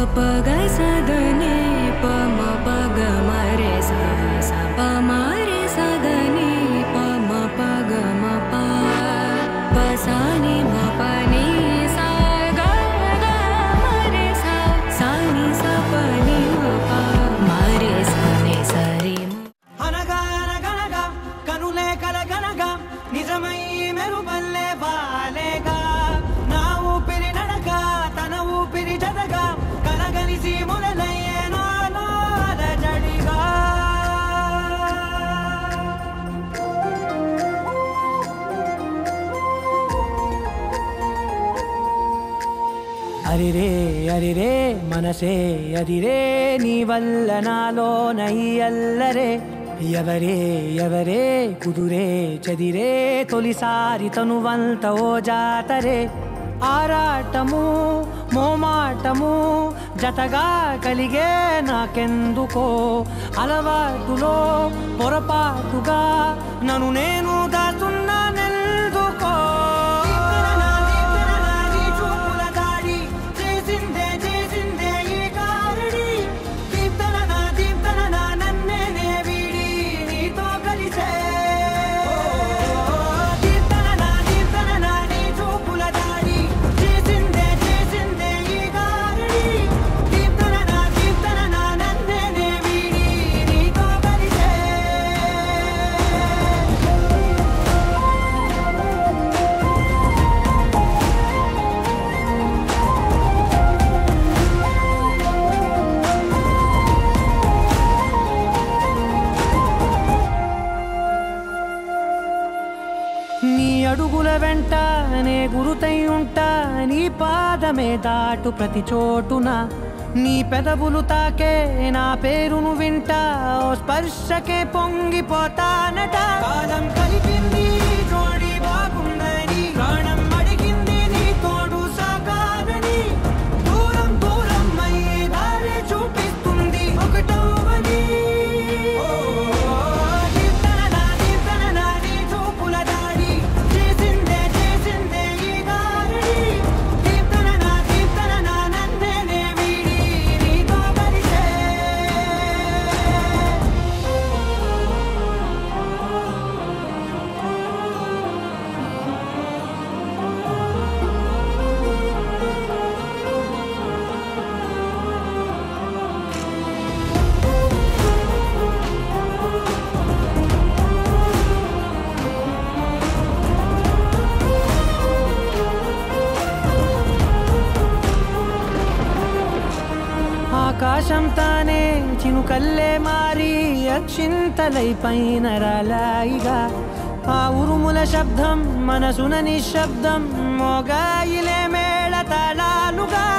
పగ సదని పమ పగ మరే సా సా ప మరే సదని పమ పగ మ ప ప సా ని మ ప ని సా గ గ మరే సా సా ని సా ప ని మ ప మరే సా ని స రి మ అనగా అనగనగా కనులే కలగనగా నిజమై మెరుపల్లే బాలేగా నా ఊపిరి నడక తన ఊపిరి జడగా కలగలిసి మొదలయ్యే నాలో అలజడిగా అరిరే అరిరే మనసే అరిరే నీ వల్ల నాలో నయ్యల్లరే ఎవరే ఎవరే కుదురే చదిరే తొలిసారి తనువంత ఓ జాతరే ఆరాటము మోమాటము జతగా కలిగే నాకెందుకో అలవాటులో పొరపాటుగా నన్ను నేను దాచున్నానెందుకో చూపుల దాడి చేసిందే చేసిందే ఈ కారడి దీప్తన నా దీప్తన నా నన్నే నే వీడి నీతో కలిసే దీప్తన నా దీప్తన నా నీ చూపుల దాడి చేసిందే చేసిందే ఈ కారడి దీప్తన నా దీప్తన నా నన్నే నే వీడి నీతో కలిసే నీ అడుగుల వెంట నే గురుతై ఉంటా నీ పాదమే దాటు ప్రతి చోటున నీ పెదవులు తాకే నా పేరును వింటా ఓ స్పర్శకే పొంగిపోతానట కాలం కలిపింది జోడి బాగుందని ప్రాణం అడిగింది నీ తోడు సాగాలని దూరం దూరం అయ్యే దారి చూపిస్తుంది ఒకటవని దీప్తన నా దీప్తన నా నీ చూపుల దాడి చేసిందే చేసిందే ఈ గారడి దీప్తన నా దీప్తన నా నన్నే నే వీడి నీతో కలిసే ఆకాశం తానే చినుకల్లే మారి అక్షింతలై పైన రాలాయిగా ఆ ఉరుముల శబ్దం మనసున నిశ్శబ్దం మోగాయిలే మేళ తాళాలుగా